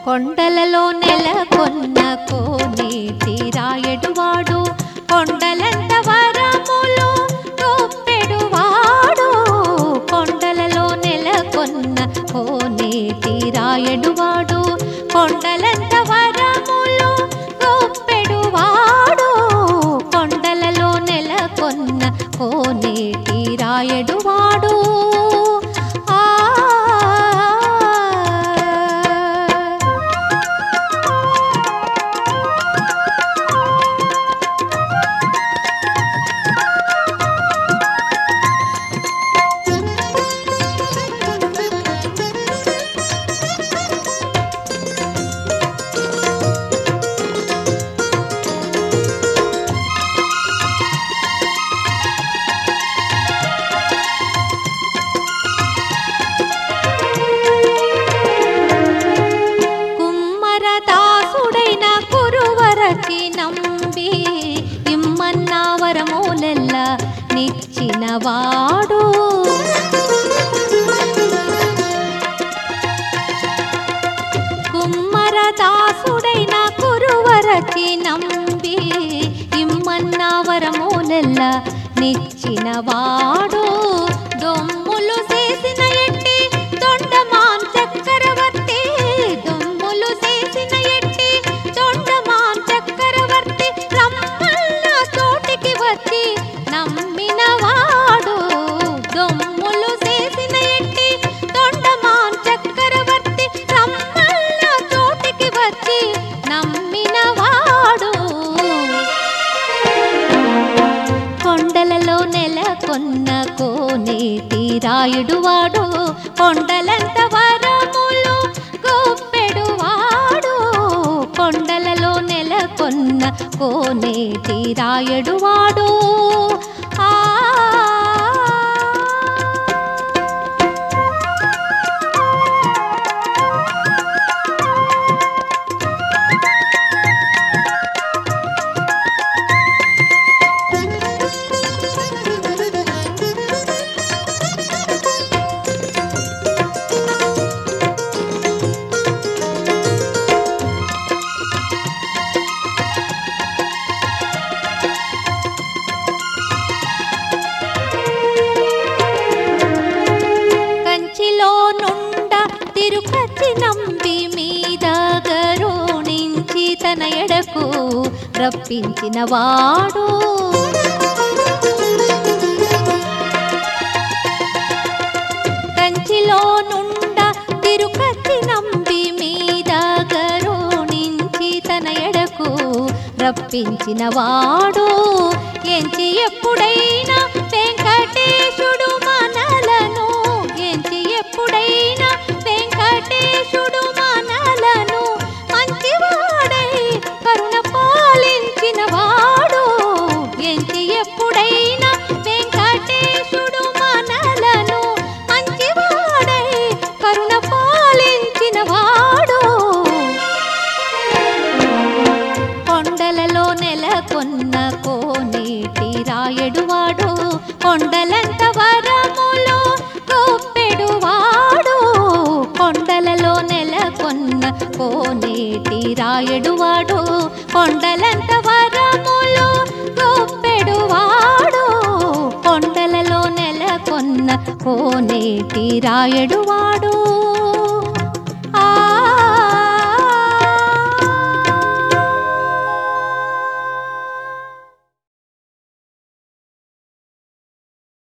కొండలలో నెలకొన్న కోనేటి రాయడువాడు కొండలంత వరములు రొప్పెడువాడు కొండలలో నెలకొన్న కోనేటి రాయడువాడు కొండలంత వరములు రొప్పెడువాడు కొండలలో నెలకొన్న కోనేటి రాయడువాడు ఆ కుమ్మరదాసుడైన కురువరచి నంబి ఇమ్మన్న వరములెల్ల నిచ్చినవాడు కుమ్మరదాసుడైన కురువరచి నంబి ఇమ్మన్న వరములెల్ల నిచ్చినవాడు దొమ్ములు చేసిన ఎట్టి దొండమాన్ చక్రవర్తి దొమ్ములు చేసిన ఎట్టి దొండమాన్ చక్రవర్తి రమ్మన్న చోటికి వచ్చి నమ్మినవాడు దొమ్ములు చేసిన ఎట్టి దొండమాన్ చక్రవర్తి రమ్మన్న చోటికి వచ్చి నమ్మినవాడు కొండలలో నెలకొన్న కోనేటి రాయుడువాడు కొండలంత వరములు గొప్పెడువాడు కొండలలో నెలకొన్న కోనేటి రాయుడువాడు ఆ కంచిలో నుండ తిరుపతి నంబి మీద గరుణించి తన ఎడకు రప్పించిన వాడు కంచిలో నుండ తిరుపతి నంబి మీద గరుణించి తన ఎడకు రప్పించిన వాడు ఎంచి ఎప్పుడైనా వెంకటేశుడు మనలను ఎంచి ఎప్పుడైనా వెంకటేశుడు మనలను మంచివాడై కరుణ పాలించిన వాడు ఎంచి ఎప్పుడైనా వెంకటేశుడు మనలను మంచివాడై కరుణ పాలించిన వాడు కొండలలో నెలకొన్న కోనేటి రాయడువాడు కొండలంత వరములు గొప్పెడువాడు కొండలలో నెలకొన్న కోనేటి రాయడువాడు కొండలంత వరములు గొప్పెడువాడు కొండలలో నెలకొన్న కోనేటి రాయడువాడు